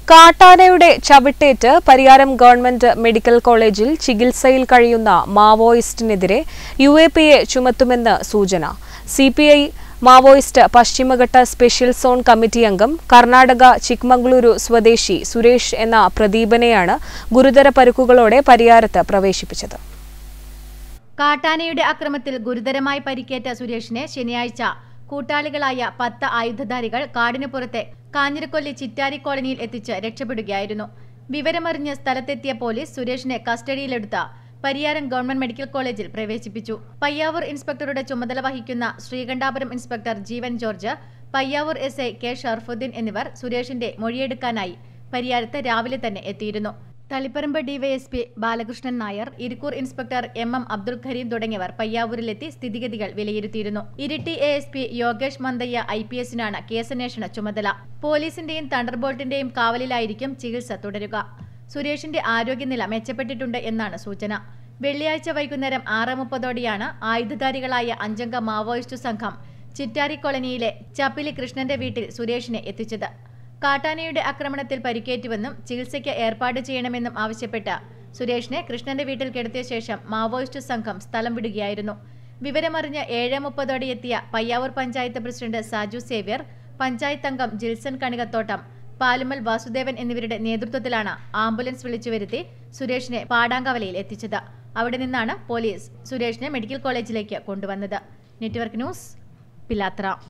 കാട്ടാനയുടെ ചവിട്ടേറ്റ് Pariyaram government medical കോളേജിൽ ചികിത്സയിൽ കഴിയുന്ന മാവോയിസ്റ്റിനെതിരെ യു എ പി എ ചുമത്തുമെന്ന് സൂചന സി പി ഐ മാവോയിസ്റ്റ് പശ്ചിമഘട്ട സ്പെഷ്യൽ സോൺ കമ്മിറ്റി അംഗം കർണാടക ചിക്മംഗളൂരു സ്വദേശി സുരേഷ് എന്ന പ്രദീപനെയാണ് ഗുരുതര പരുക്കുകളോടെ പരിയാരത്ത് പ്രവേശിപ്പിച്ചത് കാട്ടാനയുടെ അക്രമത്തിൽ ഗുരുതരമായി പരിക്കേറ്റ സുരേഷിനെ ശനിയാഴ്ച കൂട്ടാളികളായ പത്ത് ആയുധധാരികൾ കാടിന് പുറത്തെ കാഞ്ഞിരക്കൊല്ലി ചിറ്റാരി കോളനിയിൽ എത്തിച്ച് രക്ഷപ്പെടുകയായിരുന്നു വിവരമറിഞ്ഞ് സ്ഥലത്തെത്തിയ പോലീസ് സുരേഷിനെ കസ്റ്റഡിയിലെടുത്ത പരിയാരം ഗവൺമെന്റ് മെഡിക്കൽ കോളേജിൽ പ്രവേശിപ്പിച്ചു പയ്യാവൂർ ഇൻസ്പെക്ടറുടെ ചുമതല വഹിക്കുന്ന Sreekandapuram inspector Jeevan George Payyavoor S I K Sharafudheen എന്നിവർ സുരേഷിന്റെ മൊഴിയെടുക്കാനായി പരിയാരത്ത് രാവിലെ തന്നെ എത്തിയിരുന്നു Taliparamba DYSP Balakrishnan Nair Irikkur inspector M M Abdul Kareem തുടങ്ങിയവർ പയ്യാവൂരിലെത്തി സ്ഥിതിഗതികൾ വിലയിരുത്തിയിരുന്നു Iritty A S P Yogesh Mandayya I P എസിനാണ് കേസന്വേഷണ ചുമതല പോലീസിന്റെയും തണ്ടർബോൾട്ടിന്റെയും കാവലിലായിരിക്കും ചികിത്സ തുടരുക സുരേഷിന്റെ ആരോഗ്യനില മെച്ചപ്പെട്ടിട്ടുണ്ട് എന്നാണ് സൂചന വെള്ളിയാഴ്ച വൈകുന്നേരം ആറ് മുപ്പതോടെയാണ് ആയുധധാരികളായ അഞ്ചംഗ മാവോയിസ്റ്റ് സംഘം ചിറ്റാരി കോളനിയിലെ ചപ്പിലി കൃഷ്ണന്റെ വീട്ടിൽ സുരേഷിനെ എത്തിച്ചത് കാട്ടാനയുടെ ആക്രമണത്തിൽ പരിക്കേറ്റുവെന്നും ചികിത്സയ്ക്ക് ഏർപ്പാട് ചെയ്യണമെന്നും ആവശ്യപ്പെട്ട് സുരേഷിനെ കൃഷ്ണന്റെ വീട്ടിൽ കിടത്തിയ ശേഷം മാവോയിസ്റ്റ് സംഘം സ്ഥലം വിടുകയായിരുന്നു വിവരമറിഞ്ഞ് ഏഴ് മുപ്പതോടെ എത്തിയ പയ്യാവൂർ പഞ്ചായത്ത് പ്രസിഡന്റ് സാജു സേവ്യർ പഞ്ചായത്ത് അംഗം ജിൽസൺ കണികത്തോട്ടം പാലുമൽ വാസുദേവൻ എന്നിവരുടെ നേതൃത്വത്തിലാണ് ആംബുലൻസ് വിളിച്ചു വരുത്തി സുരേഷിനെ പാടാങ്കവലയിൽ എത്തിച്ചത് അവിടെ നിന്നാണ് പോലീസ് സുരേഷിനെ മെഡിക്കൽ കോളേജിലേക്ക് കൊണ്ടുവന്നത് നെറ്റ്വർക്ക് ന്യൂസ് പിലാത്ര